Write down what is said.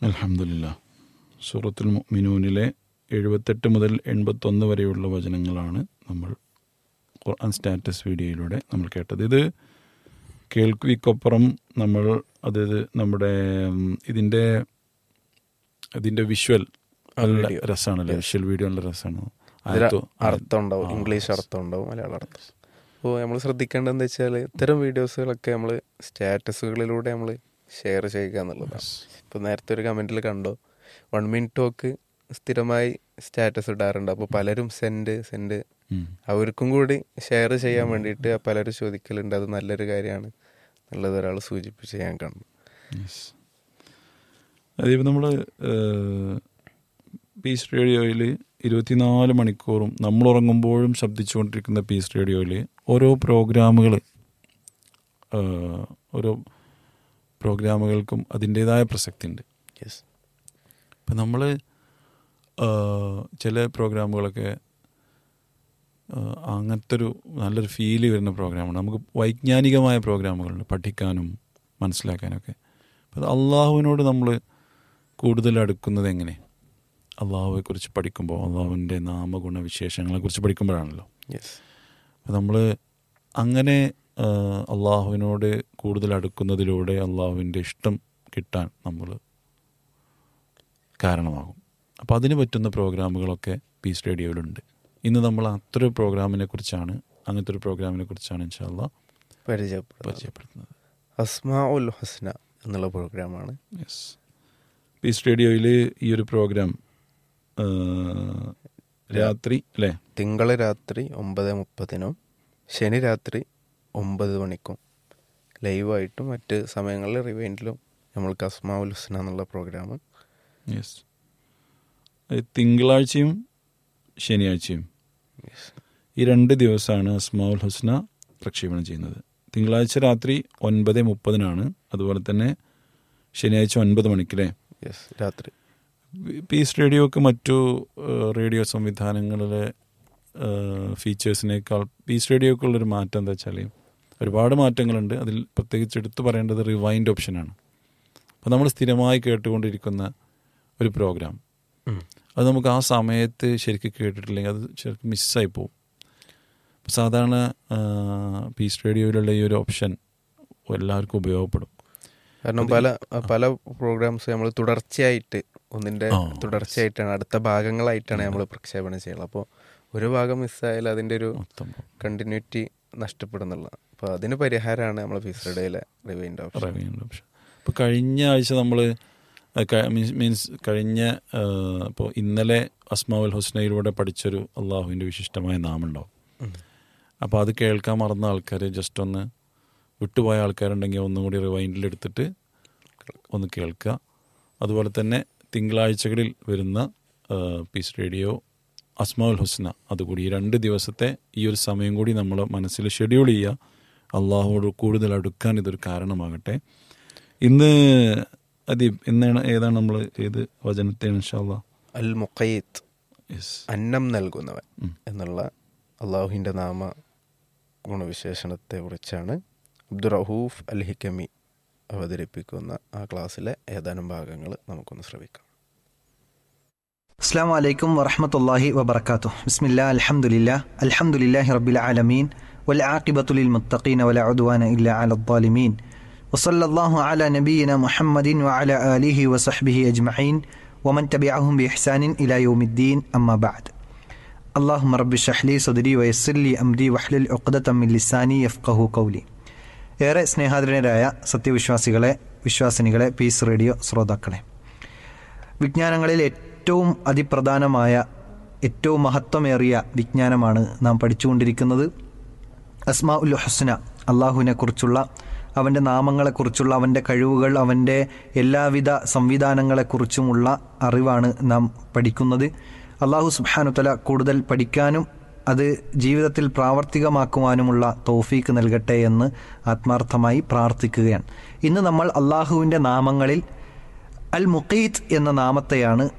അലഹമില്ല സൂറത്തുൽ മിനൂനിലെ എഴുപത്തെട്ട് മുതൽ എൺപത്തൊന്ന് വരെയുള്ള വചനങ്ങളാണ് നമ്മൾ ഖുർആൻ സ്റ്റാറ്റസ് വീഡിയോയിലൂടെ നമ്മൾ കേട്ടത് ഇത് കേൾവിക്കൊപ്പുറം നമ്മൾ അത് നമ്മുടെ ഉം, ഇതിൻ്റെ ഇതിൻ്റെ വിഷ്വൽ നല്ല video. രസമാണല്ലേ വിഷ്വൽ വീഡിയോ നല്ല രസമാണ് ഇതിന് ആയത്തോ- അർത്ഥം ഉണ്ടാവും ആ, ഇംഗ്ലീഷ് അർത്ഥം ഉണ്ടാവും മലയാളം അർത്ഥം അപ്പോൾ നമ്മൾ ശ്രദ്ധിക്കേണ്ടതെന്ന് വെച്ചാൽ ഇത്തരം വീഡിയോസുകളൊക്കെ നമ്മൾ സ്റ്റാറ്റസുകളിലൂടെ നമ്മൾ ഷെയർ ചെയ്യുക എന്നുള്ളതാണ് ഇപ്പോൾ നേരത്തെ ഒരു കമൻറ്റിൽ കണ്ടോ വൺ മിനിറ്റ് ടോക്ക് സ്ഥിരമായി സ്റ്റാറ്റസ് ഇടാറുണ്ട് അപ്പോൾ പലരും സെൻഡ് സെൻഡ് ഉം. അവർക്കും കൂടി ഷെയർ ചെയ്യാൻ വേണ്ടിയിട്ട് പലരും ചോദിക്കലുണ്ട് അത് നല്ലൊരു കാര്യമാണ് എന്നുള്ളത് ഒരാൾ സൂചിപ്പിച്ച് ഞാൻ കണ്ടു Yes. അതിപ്പോൾ നമ്മൾ പീസ് റേഡിയോയിൽ ഇരുപത്തിനാല് മണിക്കൂറും നമ്മൾ ഉറങ്ങുമ്പോഴും ശബ്ദിച്ചുകൊണ്ടിരിക്കുന്ന പീസ് റേഡിയോയിൽ ഓരോ പ്രോഗ്രാമുകൾ ഓരോ പ്രോഗ്രാമുകൾക്കും അതിൻ്റേതായ പ്രസക്തി ഉണ്ട് യെസ് ഇപ്പം നമ്മൾ ചില പ്രോഗ്രാമുകളൊക്കെ ആ, അങ്ങനത്തെ ഒരു നല്ലൊരു ഫീല് വരുന്ന പ്രോഗ്രാമാണ് നമുക്ക് വൈജ്ഞാനികമായ പ്രോഗ്രാമുകളുണ്ട് പഠിക്കാനും മനസ്സിലാക്കാനൊക്കെ അപ്പം അത് അള്ളാഹുവിനോട് നമ്മൾ കൂടുതൽ അടുക്കുന്നത് എങ്ങനെ അള്ളാഹുവെക്കുറിച്ച് പഠിക്കുമ്പോൾ അള്ളാഹുവിൻ്റെ നാമഗുണ വിശേഷങ്ങളെക്കുറിച്ച് പഠിക്കുമ്പോഴാണല്ലോ യെസ് അപ്പം നമ്മൾ അങ്ങനെ ആ, അള്ളാഹുവിനോട് കൂടുതൽ അടുക്കുന്നതിലൂടെ അള്ളാഹുവിൻ്റെ ഇഷ്ടം കിട്ടാൻ നമ്മൾ കാരണമാകും അപ്പോൾ അതിന് പറ്റുന്ന പ്രോഗ്രാമുകളൊക്കെ പീസ് റേഡിയോയിലുണ്ട് ഇന്ന് നമ്മൾ അത്ര പ്രോഗ്രാമിനെ കുറിച്ചാണ് അങ്ങനത്തെ ഒരു പ്രോഗ്രാമിനെ കുറിച്ചാണ് ഇൻഷാല്ല പരിചയപ്പെടുന്നത് പരിചയപ്പെടുത്തുന്നത് അസ്മാ ഉൽ ഹുസ്ന എന്നുള്ള പ്രോഗ്രാമാണ് യെസ് പീസ് റേഡിയോയിൽ ഈ ഒരു പ്രോഗ്രാം ആ, രാത്രി അല്ലേ തിങ്കൾ രാത്രി ഒമ്പത് മുപ്പതിനും ശനി രാത്രി ഒമ്പത് മണിക്കും ലൈവായിട്ടും മറ്റ് സമയങ്ങളിൽ റിവൈൻഡിലും നമ്മൾക്ക് അസ്മാ ഉൽ ഹുസ്ന എന്നുള്ള പ്രോഗ്രാം യെസ് തിങ്കളാഴ്ചയും ശനിയാഴ്ചയും ഈ രണ്ട് ദിവസമാണ് അസ്മാഉൽ ഹുസ്ന പ്രക്ഷേപണം ചെയ്യുന്നത് തിങ്കളാഴ്ച രാത്രി ഒൻപത് മുപ്പതിനാണ് അതുപോലെ തന്നെ ശനിയാഴ്ച ഒൻപത് മണിക്കല്ലേ യെസ് രാത്രി പീസ് റേഡിയോക്ക് മറ്റു ഏഹ്, റേഡിയോ സംവിധാനങ്ങളിലെ ഏഹ്, ഫീച്ചേഴ്സിനേക്കാൾ പീസ് റേഡിയോക്കുള്ളൊരു മാറ്റം എന്താ വെച്ചാൽ ഒരുപാട് മാറ്റങ്ങളുണ്ട് അതിൽ പ്രത്യേകിച്ച് എടുത്തു പറയേണ്ടത് റിവൈൻഡ് ഓപ്ഷനാണ് അപ്പോൾ നമ്മൾ സ്ഥിരമായി കേട്ടുകൊണ്ടിരിക്കുന്ന ഒരു പ്രോഗ്രാം അത് നമുക്ക് ആ സമയത്ത് ശരിക്കും കേട്ടിട്ടില്ലെങ്കിൽ അത് ശരിക്കും മിസ്സായി പോകും അപ്പോൾ സാധാരണ ആ, പീസ് റേഡിയോയിലുള്ള ഈ ഒരു ഓപ്ഷൻ എല്ലാവർക്കും ഉപയോഗപ്പെടും കാരണം പല പല പ്രോഗ്രാംസ് നമ്മൾ തുടർച്ചയായിട്ട് ഒന്നിന്റെ ആ. തുടർച്ചയായിട്ടാണ് അടുത്ത ഭാഗങ്ങളായിട്ടാണ് നമ്മൾ പ്രക്ഷേപണം ചെയ്യുന്നത് അപ്പോൾ ഒരു ഭാഗം മിസ്സായാൽ അതിന്റെ ഒരു മൊത്തം കണ്ടിന്യൂറ്റി നഷ്ടപ്പെടുന്നുള്ള അപ്പോൾ അതിന് പരിഹാരമാണ് നമ്മൾ ഫിസ്ഡേയിലെ റിവൈൻഡ് ഓപ്ഷൻ റിവൈൻഡ് ഓപ്ഷൻ ഇപ്പോൾ കഴിഞ്ഞ ആഴ്ച നമ്മൾ മീൻസ് കഴിഞ്ഞ ഇപ്പോൾ ഇന്നലെ അസ്മാവുൽ ഹുസ്നയിലൂടെ പഠിച്ചൊരു അള്ളാഹുവിൻ്റെ വിശിഷ്ടമായ നാമുണ്ടാവും അപ്പോൾ അത് കേൾക്കാൻ മറന്ന ആൾക്കാർ ജസ്റ്റ് ഒന്ന് വിട്ടുപോയ ആൾക്കാരുണ്ടെങ്കിൽ ഒന്നും കൂടി റിവൈൻഡിലെടുത്തിട്ട് ഒന്ന് കേൾക്കുക അതുപോലെ തന്നെ തിങ്കളാഴ്ചകളിൽ വരുന്ന ആ, പീസ് റേഡിയോ അസ്മാഉൽ ഹുസ്ന അതുകൂടി ഈ രണ്ട് ദിവസത്തെ ഈ ഒരു സമയം കൂടി നമ്മൾ മനസ്സിൽ ഷെഡ്യൂൾ ചെയ്യുക അള്ളാഹുവോട് കൂടുതൽ അടുക്കാൻ ഇതൊരു കാരണമാകട്ടെ ഇന്ന് അദീബ് ഇന്നാണ് ഏതാണ് നമ്മൾ ഏത് വചനത്തെ ഇൻഷാല്ലാ അൽ മുഖയ്ത്ത് യെസ് അന്നം നൽകുന്നവൻ ഉം. എന്നുള്ള അള്ളാഹുവിൻ്റെ നാമ ഗുണവിശേഷണത്തെ കുറിച്ചാണ് അബ്ദുറഹൂഫ് അൽ ഹിക്കമി അവതരിപ്പിക്കുന്ന ആ ക്ലാസ്സിലെ ഏതാനും ഭാഗങ്ങൾ നമുക്കൊന്ന് ശ്രമിക്കാം السلام عليكم ورحمة الله وبركاته بسم الله الحمد لله الحمد لله رب العالمين والعاقبة للمتقين ولا عدوان إلا على الظالمين وصلى الله على نبينا محمد وعلى آله وصحبه أجمعين ومن تبعهم بإحسان إلى يوم الدين أما بعد اللهم رب اشرح لي صدري ويسر لي أمري واحلل عقدة من لساني يفقه قولي ഏറെ സ്നേഹാദരനരായ സത്യവിശ്വാസികളെ വിശ്വാസിനികളെ പീസ് റേഡിയോ ശ്രോതാക്കളെ വിജ്ഞാനങ്ങളിൽ ഏറ്റവും അതിപ്രധാനമായ ഏറ്റവും മഹത്വമേറിയ വിജ്ഞാനമാണ് നാം പഠിച്ചുകൊണ്ടിരിക്കുന്നത് അസ്മാ ഉൽ ഹുസ്ന അള്ളാഹുവിനെ കുറിച്ചുള്ള അവൻ്റെ നാമങ്ങളെക്കുറിച്ചുള്ള അവൻ്റെ കഴിവുകൾ അവൻ്റെ എല്ലാവിധ സംവിധാനങ്ങളെക്കുറിച്ചുമുള്ള അറിവാണ് നാം പഠിക്കുന്നത് അള്ളാഹു സുബാനുത്തല കൂടുതൽ പഠിക്കാനും അത് ജീവിതത്തിൽ പ്രാവർത്തികമാക്കുവാനുമുള്ള തോഫീക്ക് നൽകട്ടെ എന്ന് ആത്മാർത്ഥമായി പ്രാർത്ഥിക്കുകയാണ് ഇന്ന് നമ്മൾ അള്ളാഹുവിൻ്റെ നാമങ്ങളിൽ അൽ മുഖീത്ത് എന്ന നാമത്തെയാണ്